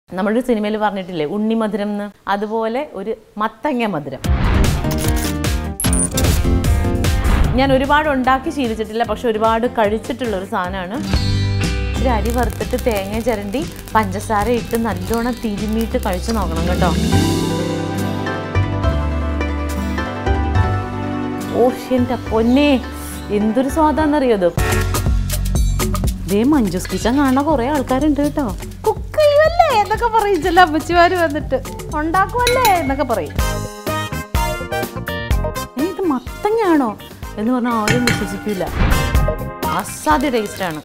നമ്മുടെ സിനിമയിൽ പറഞ്ഞിട്ടില്ലേ ഉണ്ണി മധുരം എന്ന് അതുപോലെ ഒരു മത്തങ്ങ മധുരം ഞാൻ ഒരുപാട് ഉണ്ടാക്കി ശീലിച്ചിട്ടില്ല പക്ഷെ ഒരുപാട് കഴിച്ചിട്ടുള്ള ഒരു സാധനമാണ് ഇച്ചിരി അരി വറുത്തിട്ട് തേങ്ങ ചിരണ്ടി പഞ്ചസാര ഇട്ട് നല്ലോണം തിരുമ്മിയിട്ട് കഴിച്ചു നോക്കണം കേട്ടോ ഓ എൻ്റെ പൊന്നെ എന്തൊരു സ്വാദാന്നറിയോ ഇത് ദേ മഞ്ജുസ് കിച്ചൻ കാണുന്ന കുറേ ആൾക്കാരുണ്ട് കേട്ടോ കുക്ക് ചെയ്യുമല്ലേ എന്നൊക്കെ പറയും ചില അമ്മച്ചിമാർ വന്നിട്ട് ഉണ്ടാക്കുമല്ലേ എന്നൊക്കെ പറയും ഏ, ഇത് മത്തങ്ങയാണോ എന്ന് പറഞ്ഞാൽ ആരും വിശ്വസിക്കില്ല അസാധ്യ ടേസ്റ്റാണ്